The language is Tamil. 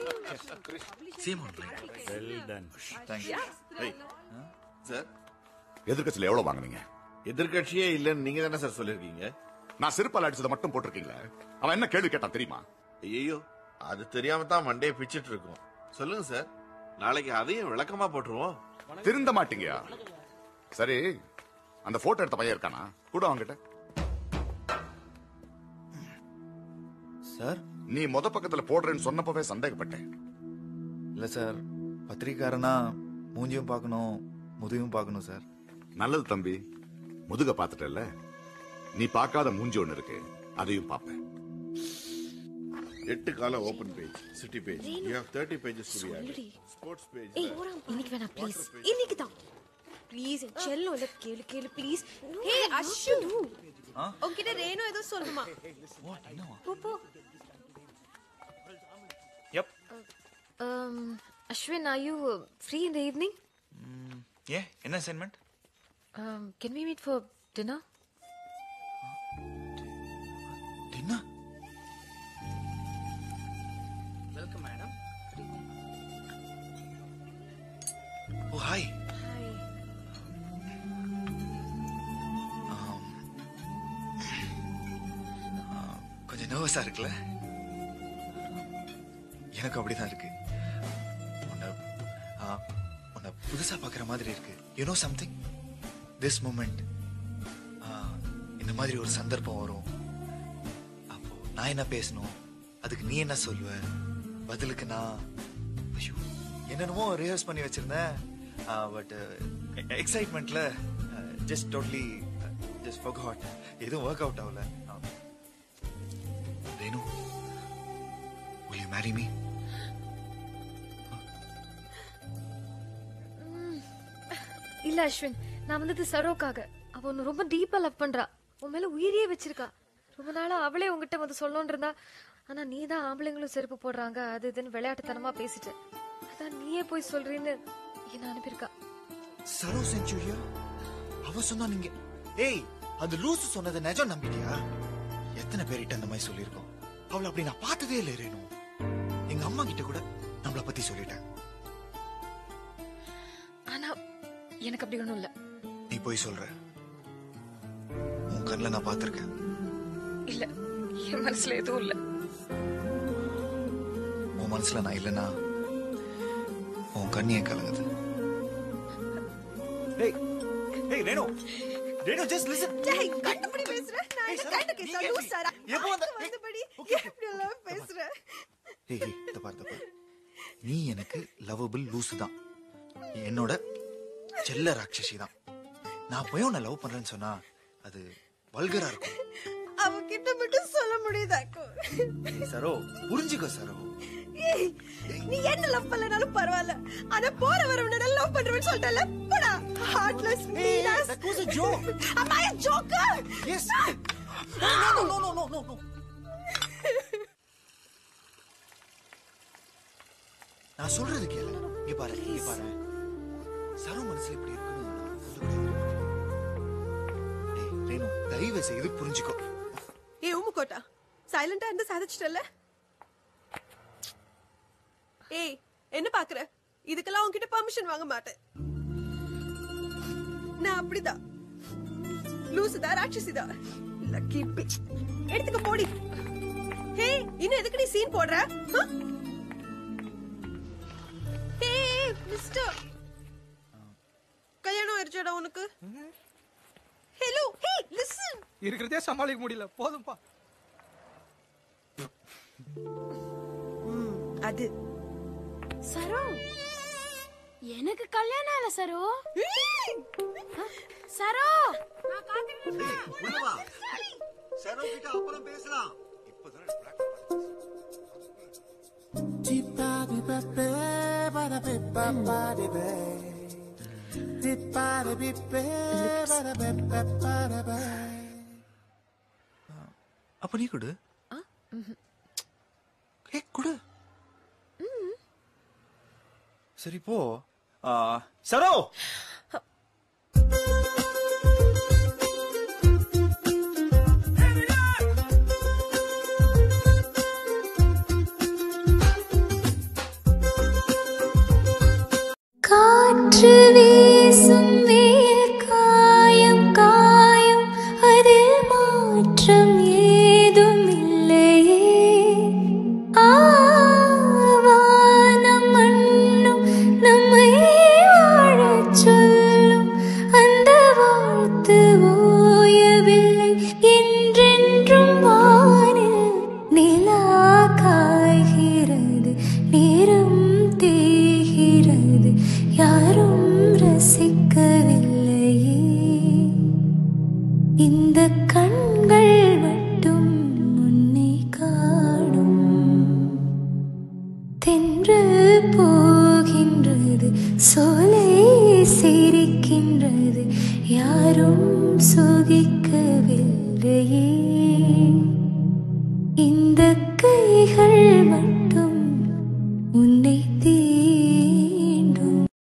வெல் டன் சார் எதிர்க்கட்சியில எவ்வளவு வாங்குனீங்க எதிர்கட்சியே இல்லைன்னு நீங்க தானே சார் சொல்லிருக்கீங்க நான் செருப்பால் அடிச்சதை மட்டும் போட்டிருக்கீங்களே அவன் என்ன கேள்வி கேட்டான் தெரியுமா ஐயோ அது தெரியாம தான் மண்டையை பிச்சிட்டு இருக்கோம் சொல்லுங்க சார் நாளைக்கு அதையும் விளக்கமா போட்டுருவோம் திருந்த மாட்டீங்கயா சரி அந்த போட்டோ எடுத்த பையன் இருக்கானா கூட அவங்கிட்ட சார் நீ முத பக்கத்துல போடுறேன்னு சொன்னப்பவே சந்தேகப்பட்டேன் இல்ல சார் பத்திரிக்காரனா மூஞ்சியும் பார்க்கணும் முதுகும் பார்க்கணும் சார் நல்லது தம்பி முதுக பாத்துட்டல நீ பார்க்காத மூஞ்சி ஒண்ணு இருக்கு அதையும் பார்ப்பேன் எட்டு கால open page city page you have 30 pages to be சொல்லுடி. ஸ்போர்ட்ஸ் பேஜ் ஏய் இன்னைக்கு வேணாம் ப்ளீஸ் இன்னைக்கு தான் ப்ளீஸ் செல்லம் இல்ல கேளு கேளு ப்ளீஸ் ஹே அஷு உன்கிட்ட ரேணு ஏதோ சொல்லணுமா போ போ yup um Ashwin are you uh, free in the evening ஏன் என்ன assignment um can we meet for dinner என்ன welcome madam oh hi hi கொஞ்சம் நர்வஸா இருக்குல்ல எனக்கு அப்படிதான் இருக்கு உன்னை ஆ, உன்னை புதுசா பாக்குற மாதிரி இருக்கு you know something this moment இந்த மாதிரி ஒரு சந்தர்ப்பம் வரும் அப்போ நான் என்ன பேசணும் அதுக்கு நீ என்ன சொல்லுவ பதிலுக்கு நான் ஐயோ என்னென்னமோ ரிஹர்ஸ் பண்ணி வச்சிருந்தேன் பட் எக்ஸைட்மெண்ட்ல ஜஸ்ட் டோட்லி ஜஸ்ட் ஃபர்காட் எதுவும் ஒர்க் அவுட் ஆகல Renu will you marry me இல்ல அஸ்வின் நான் வந்தது சரோக்காக அவ உன்னை ரொம்ப டீப்பா லவ் பண்றா உன் மேல உயிரியே வச்சிருக்கா ரொம்ப நாளா அவளே உன்கிட்ட வந்து சொல்லணும்னு இருந்தா ஆனா நீ தான் ஆம்பளைங்களும் செருப்பு போடுறாங்க அது இதுன்னு விளையாட்டுத்தனமா பேசிட்ட அதான் நீயே போய் சொல்றேன்னு என்ன அனுப்பியிருக்கா சரோ செஞ்சுரியா அவ சொன்னா நீங்க ஏய் அந்த லூசு சொன்னதை நிஜம் நம்பிட்டியா எத்தனை பேர்கிட்ட அந்த மாதிரி சொல்லியிருக்கோம் அவளை அப்படி நான் பார்த்ததே இல்லை ரேணு எங்க அம்மா கிட்ட கூட நம்மளை பத்தி சொல்லிட்டேன் ஆனா எனக்கு அப்படி ஒண்ணும் இல்ல நீ போய் சொல்ற உன் கண்ணில் நான் பார்த்திருக்கேன் இல்ல என் மனசுல எதுவும் இல்ல உன் மனசுல நான் இல்லைன்னா உன் கண்ணி ஏன் கலங்குது ஏய் ஏய் ரேணு ரேணு ஜஸ்ட் லிசன் டேய் கண்டுபிடி பேசுற நான் ஏய், என்ன சரோ, கண்டு நீ கேசா கேள்வி. லூசாரா எப்போ வந்த- காத்து வந்தபடி ஓகே, ஓகே. எப்படி எல்லாம் பேசுற ஏய் ஏய், இத பாரு இத பாரு நீ எனக்கு லவபிள் லூசு தான் என்னோட செல்ல ராட்சசி தான் நான் போய் உன்னை லவ் பண்றேன்னு சொன்னா அது வல்கரா இருக்கும் அவகிட்ட மட்டும் சொல்ல முடியுதாக்கும் சரோ புரிஞ்சுக்கோ சரோ ஏய், நீ என்ன லவ் பண்ணலனாலும் பரவாயில்ல ஆனா போற வரவன லவ் பண்றவன்னு சொல்லிட்டல போடா ஹார்ட்லெஸ் மீனாஸ் that was a joke. அம்மா joker yes no no no no no no நான் சொல்றது கேளு இங்க பாரு இங்க பாரு சரோ மனசுல இப்படி இருக்கணும் நான் சொல்லக்கூடாது. ஏய் ரேணு தயவு செய்து புரிஞ்சுக்கோ ஏய் உமுக்கோட்டா சைலண்டா இருந்து சாதிச்சிட்டல ஏய் என்ன பாக்குற இதுக்கெல்லாம் உன்கிட்ட பெர்மிஷன் வாங்க மாட்டேன் நான் அப்படிதான் லூசுதா ராட்சசிதா லக்கி பிச் எடுத்துக்க போடி ஹே இன்னும் எதுக்கு நீ சீன் போடுற ஆ? ஹே மிஸ்டர் கல்யாணம் ஆயிருச்சாடா உனக்கு ஹலோ ஹே லிசன் இருக்கிறதே சமாளிக்க முடியல போதும்பா அது சரோ எனக்கு கல்யாணம் இல்ல சரோ சரோ நான் காத்துக்கிட்டு சரோ கிட்ட அப்புறம் பேசலாம் அப்ப நீ கொடு ஏ கொடு சரி போ ஆ, சரோ காற்று வீசும் வெயில் காயும் காயும் அதில் மாற்றம் ஏதும் இல்லையே ஆவானம் மண்ணும் நம்மை வாழச் சொல்லும் அந்த வாழ்த்து ஓயவில்லை என்றென்றும் வானில் நிலா காய்கிறது நேரம் தேய்கிறது யாரும் ரசிக்கவில்லையே இந்த கண்கள் மட்டும் உன்னை காணும் தென்றல் போகின்றது சோலை சிரிக்கின்றது யாரும் சுகிக்கவில்லையே இந்த கைகள் மட்டும்